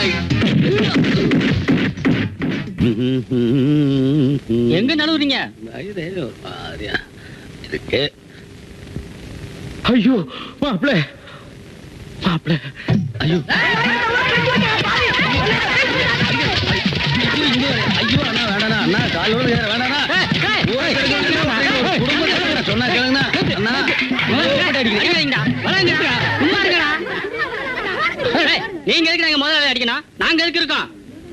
எங்க நழுவுறீங்க இருக்கு ஐயோ மாப்பிள மாப்பிள ஐயோ ஐயோ அண்ணா வேணாண்ணா அண்ணா காலோட வேணாண்ணா குடும்பத்தை சொன்னா கேளுங்கண்ணா அண்ணா நீங்க எதுக்கு நாங்க முதலாளி அடிக்கணும் நாங்க எதுக்கு இருக்கோம்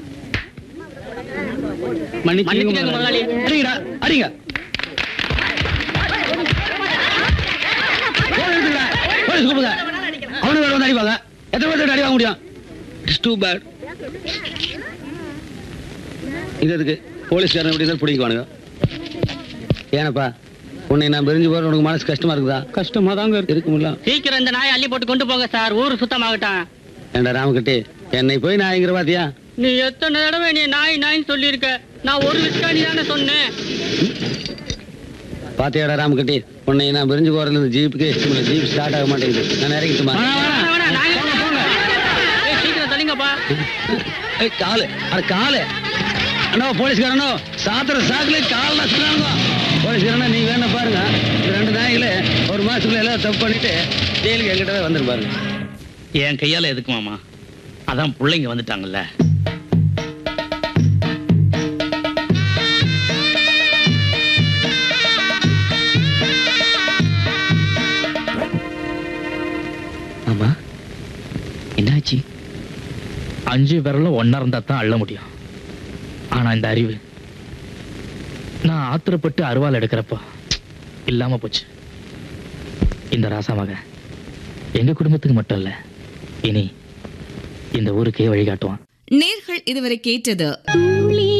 மன்னிச்சுக்கங்க முதலாளி. அடிங்கடா அடிங்க போன் எடுத்துக்கடா. போலீஸ் கூப்பிடுங்க அவனுக்கு வேற வந்து அடிப்பாங்க எத்தனை பேர் அடி வாங்க முடியும் இட்ஸ் டூ பேட் இது எதுக்கு போலீஸ்காரன் எப்படி இருந்தாலும் பிடிக்குவானுங்க ஏனப்பா உன்னை நான் பிரிஞ்சு போற உனக்கு மனசு கஷ்டமா இருக்குதா கஷ்டமா தாங்க இருக்கு இருக்க முடியல சீக்கிரம் இந்த நாயை அள்ளி போட்டு கொண்டு போங்க சார் ஊர் சுத்தமாகட்டும் ஏண்டா ராமகட்டி என்னை போய் நாய்ங்கிற பாத்தியா நீ எத்தனை தடவை நீ நாய் நாய்ன்னு சொல்லியிருக்க நான் ஒரு விஸ்காணி தானே சொன்னேன் பாத்தியாடா ராமகட்டி உன்னை நான் பிரிஞ்சு போறதுல இந்த ஜீப்புக்கு இந்த ஜீப் ஸ்டார்ட் ஆக மாட்டேங்குது நான் இறங்கிட்டுமா வேணாம், வேணாம், நாங்க- ஏய், சீக்கிரம் சொல்லுங்கப்பா ஏய் காலு அது காலு அண்ணா போலீஸ்காரனோ சாத்திர சாக்குல கால் நசுறாங்க போலீஸ்காரனா நீ வேணா பாருங்க இந்த ரெண்டு நாய்களே ஒரு மாசத்துக்குள்ள எல்லாம் தப்பு பண்ணிட்டு ஜெயிலுக்கு எங்கிட்ட தான் வந்துரு பாருங்க என் கையால எதுக்கு மாமா அதான் பிள்ளைங்க வந்துட்டாங்கல்ல ஆமா என்னாச்சு அஞ்சு விரலும் ஒன்னா இருந்தா தான் அள்ள முடியும் ஆனா இந்த அறிவு நான் ஆத்திரப்பட்டு அருவாள் எடுக்கிறப்போ இல்லாம போச்சு இந்த ராசா மகன் எங்க குடும்பத்துக்கு மட்டும் இல்ல இனி இந்த ஊருக்கே வழிகாட்டுவான் நேர்கள் இதுவரை கேட்டது